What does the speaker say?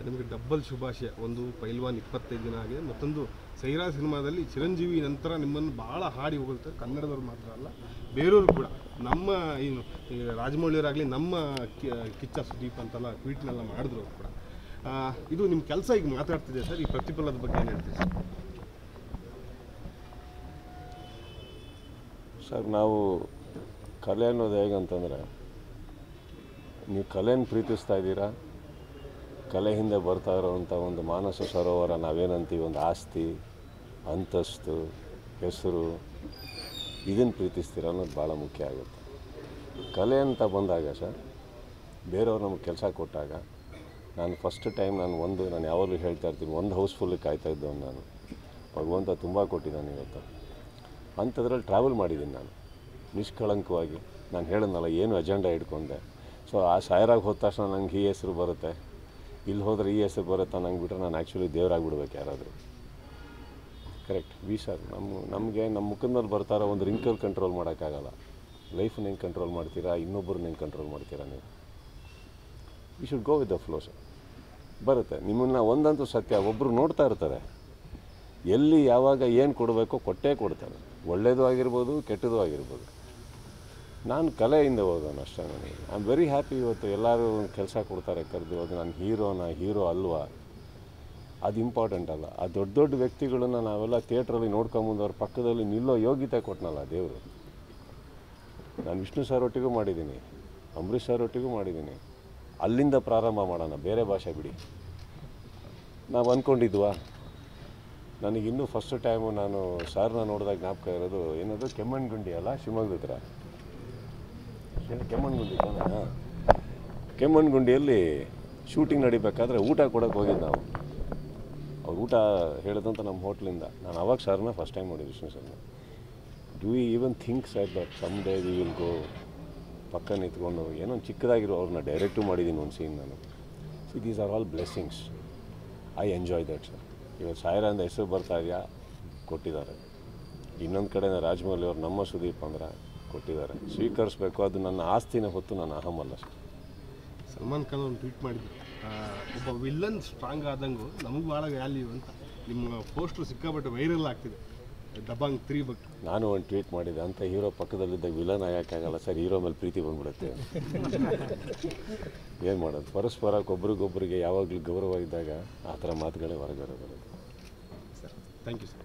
ನಿಮಗೆ ಡಬ್ಬಲ್ ಶುಭಾಶಯ ಒಂದು ಪೈಲ್ವಾನ್ ಇಪ್ಪತ್ತೈದು ದಿನ ಆಗಿದೆ ಮತ್ತೊಂದು ಸೈರಾ ಸಿನಿಮಾದಲ್ಲಿ ಚಿರಂಜೀವಿ ನಂತರ ನಿಮ್ಮನ್ನು ಭಾಳ ಹಾಡಿ ಹೋಗುತ್ತೆ ಕನ್ನಡದವ್ರು ಮಾತ್ರ ಅಲ್ಲ ಬೇರೆಯವರು ಕೂಡ ನಮ್ಮ ಏನು ಈ ರಾಜಮೌಳಿಯವರಾಗಲಿ ನಮ್ಮ ಕಿ- ಕಿಚ್ಚ ಸುದೀಪ್ ಅಂತೆಲ್ಲ ಟ್ವೀಟ್ನೆಲ್ಲ ಮಾಡಿದ್ರು ಅವ್ರು ಕೂಡ ಆ, ಇದು ನಿಮ್ಮ ಕೆಲಸ ಈಗ ಮಾತಾಡ್ತಿದೆ ಸರ್ ಈ ಪ್ರತಿಫಲದ ಬಗ್ಗೆ ಏನು ಹೇಳ್ತೀವಿ ಸರ್ ಸರ್ ನಾವು ಕಲೆ ಅನ್ನೋದು ಹೇಗಂತಂದರೆ ನೀವು ಕಲೆನ ಪ್ರೀತಿಸ್ತಾ ಇದ್ದೀರಾ ಕಲೆ ಹಿಂದೆ ಬರ್ತಾ ಇರೋವಂಥ ಒಂದು ಮಾನಸ ಸರೋವರ ನಾವೇನಂತೀವಿ ಒಂದು ಆಸ್ತಿ ಅಂತಸ್ತು ಹೆಸರು ಇದನ್ನು ಪ್ರೀತಿಸ್ತೀರ ಅನ್ನೋದು ಭಾಳ ಮುಖ್ಯ ಆಗುತ್ತೆ ಕಲೆ ಅಂತ ಬಂದಾಗ ಸರ್ ಬೇರೆಯವ್ರು ನಮಗೆ ಕೆಲಸ ಕೊಟ್ಟಾಗ ನಾನು ಫಸ್ಟ್ ಟೈಮ್ ನಾನು ಒಂದು ನಾನು ಯಾವಾಗಲೂ ಹೇಳ್ತಾ ಇರ್ತೀನಿ ಒಂದು ಹೌಸ್ಫುಲ್ಲಿಗೆ ಕಾಯ್ತಾ ಇದ್ದವನು ನಾನು ಭಗವಂತ ತುಂಬ ಕೊಟ್ಟಿದ್ದಾನೆ ಇವತ್ತು ಅಂಥದ್ರಲ್ಲಿ ಟ್ರಾವೆಲ್ ಮಾಡಿದ್ದೀನಿ ನಾನು ನಿಷ್ಕಳಂಕವಾಗಿ ನಾನು ಹೇಳಿದ್ನಲ್ಲ ಏನು ಅಜೆಂಡಾ ಇಟ್ಕೊಂಡೆ ಸೊ ಆ ಸಾಯರಾಗಿ ಹೋದ ತಕ್ಷಣ ನಂಗೆ ಈ ಹೆಸರು ಬರುತ್ತೆ ಇಲ್ಲಿ ಹೋದರೆ ಈ ಹೆಸರು ಬರುತ್ತೆ ನಂಗೆ ಬಿಟ್ಟರೆ ನಾನು ಆ್ಯಕ್ಚುಲಿ ದೇವರಾಗ್ಬಿಡ್ಬೇಕು ಯಾರಾದರೂ ಕರೆಕ್ಟ್ ವಿ ಸರ್ ನಮ್ಮ ನಮಗೆ ನಮ್ಮ ಮುಖದ ಮೇಲೆ ಬರ್ತಾರೋ ಒಂದು ರಿಂಕಲ್ ಕಂಟ್ರೋಲ್ ಮಾಡೋಕ್ಕಾಗಲ್ಲ ಲೈಫನ್ನ ಹೆಂಗೆ ಕಂಟ್ರೋಲ್ ಮಾಡ್ತೀರಾ ಇನ್ನೊಬ್ಬರನ್ನ ಹೆಂಗೆ ಕಂಟ್ರೋಲ್ ಮಾಡ್ತೀರಾ ನೀವು you should go with the flow sir ಬರುತ್ತೆ ನಿಮ್ಮನ್ನು ಒಂದಂತೂ ಸತ್ಯ ಒಬ್ಬರು ನೋಡ್ತಾ ಇರ್ತಾರೆ ಎಲ್ಲಿ ಯಾವಾಗ ಏನು ಕೊಡಬೇಕೋ ಕೊಟ್ಟೇ ಕೊಡ್ತಾರೆ ಒಳ್ಳೆಯದು ಆಗಿರ್ಬೋದು ಕೆಟ್ಟದ್ದು ಆಗಿರ್ಬೋದು ನಾನು ಕಲೆಯಿಂದ ಹೋಗೋನು ಅಷ್ಟೇ ನನಗೆ ಐ ಆಮ್ ವೆರಿ ಹ್ಯಾಪಿ ಇವತ್ತು ಎಲ್ಲರೂ ಕೆಲಸ ಕೊಡ್ತಾರೆ ಕರೆದು ಅದು ನಾನು ಹೀರೋನ ಹೀರೋ ಅಲ್ವಾ ಅದು ಇಂಪಾರ್ಟೆಂಟ್ ಅಲ್ಲ ಆ ದೊಡ್ಡ ದೊಡ್ಡ ವ್ಯಕ್ತಿಗಳನ್ನ ನಾವೆಲ್ಲ ಥಿಯೇಟ್ರಲ್ಲಿ ನೋಡ್ಕೊಂಬಂದು ಅವ್ರ ಪಕ್ಕದಲ್ಲಿ ನಿಲ್ಲೋ ಯೋಗ್ಯತೆ ಕೊಟ್ಟನಲ್ಲ ದೇವರು ನಾನು ವಿಷ್ಣು ಸರ್ ಒಟ್ಟಿಗೂ ಮಾಡಿದ್ದೀನಿ ಅಂಬರೀಷ್ ಸರ್ ಒಟ್ಟಿಗೂ ಮಾಡಿದ್ದೀನಿ ಅಲ್ಲಿಂದ ಪ್ರಾರಂಭ ಮಾಡೋಣ ಬೇರೆ ಭಾಷೆ ಬಿಡಿ ನಾವು ಅಂದ್ಕೊಂಡಿದ್ವಾ ನನಗಿನ್ನೂ ಫಸ್ಟ್ ಟೈಮು ನಾನು ಸಾರ್ನ ನೋಡಿದಾಗ ಜ್ಞಾಪಕ ಇರೋದು ಏನದು ಕೆಮ್ಮಣ್ಣಗುಂಡಿ ಅಲ್ಲ ಶಿವಮೊಗ್ಗದ ಹತ್ರ ಏನು ಕೆಮ್ಮಣ್ಣಗುಂಡಿ ತಾನೇ ಹಾಂ ಕೆಮ್ಮಣ್ಣಗುಂಡಿಯಲ್ಲಿ ಶೂಟಿಂಗ್ ನಡಿಬೇಕಾದ್ರೆ ಊಟ ಕೊಡೋಕೆ ಹೋಗಿದ್ದು ನಾವು ಅವ್ರು ಊಟ ಹೇಳಿದಂತ ನಮ್ಮ ಹೋಟ್ಲಿಂದ ನಾನು ಅವಾಗ ಸರ್ನ ಫಸ್ಟ್ ಟೈಮ್ ನೋಡಿದ್ದು ವಿಷ್ಣು ಸರ್ನ do you even think sir that some day we will go ಪಕ್ಕ ನಿಂತ್ಕೊಂಡು ಏನೋ ಒಂದು ಚಿಕ್ಕದಾಗಿರೋ ಅವ್ರನ್ನ ಡೈರೆಕ್ಟು ಮಾಡಿದ್ದೀನಿ ಒಂದು ಸೀನ್ ನಾನು see these are all blessings I enjoy that sir ಇವತ್ತು ಸಾಯಿರ ಅಂತ ಹೆಸರು ಬರ್ತಾ ಇದೆಯಾ ಕೊಟ್ಟಿದ್ದಾರೆ ಇನ್ನೊಂದು ಕಡೆ ರಾಜಮೌಳಿ ಅವ್ರು ನಮ್ಮ ಸುದೀಪ್ ಅಂದ್ರೆ ಕೊಟ್ಟಿದ್ದಾರೆ ಸ್ವೀಕರಿಸಬೇಕು ಅದು ನನ್ನ ಆಸ್ತಿನ ಹೊತ್ತು ನನ್ನ ಅಹಮಲ್ಲ ಸರ್ ಸಲ್ಮಾನ್ ಖಾನ್ ಒಂದು ಟ್ವೀಟ್ ಮಾಡಿದ್ರು ಆ, ಒಬ್ಬ ವಿಲ್ಲನ್ ಸ್ಟ್ರಾಂಗ್ ಆದಂಗೂ ನಮಗೆ ಭಾಳ ವ್ಯಾಲ್ಯೂ ಅಂತ ನಿಮ್ಮ ಪೋಸ್ಟ್ರು ಸಿಕ್ಕಾಪಟ್ಟೆ ವೈರಲ್ ಆಗ್ತಿದೆ ದಬಾಂಗ್ ತ್ರೀ ಬಗ್ಗೆ ನಾನು ಒಂದು ಟ್ವೀಟ್ ಮಾಡಿದ್ದೆ ಅಂತ ಹೀರೋ ಪಕ್ಕದಲ್ಲಿದ್ದಾಗ ವಿಲನ್ ಆಗೋಕ್ಕಾಗಲ್ಲ ಸರ್ ಹೀರೋ ಮೇಲೆ ಪ್ರೀತಿ ಬಂದ್ಬಿಡುತ್ತೆ ಏನು ಮಾಡೋದು ಪರಸ್ಪರ ಒಬ್ರಿಗೊಬ್ಬರಿಗೆ ಯಾವಾಗಲೂ ಗೌರವ ಇದ್ದಾಗ ಆ ಥರ ಮಾತುಗಳೇ ಹೊರಗಡೆ ಬರೋದು ಸರ್ ಥ್ಯಾಂಕ್ ಯು ಸರ್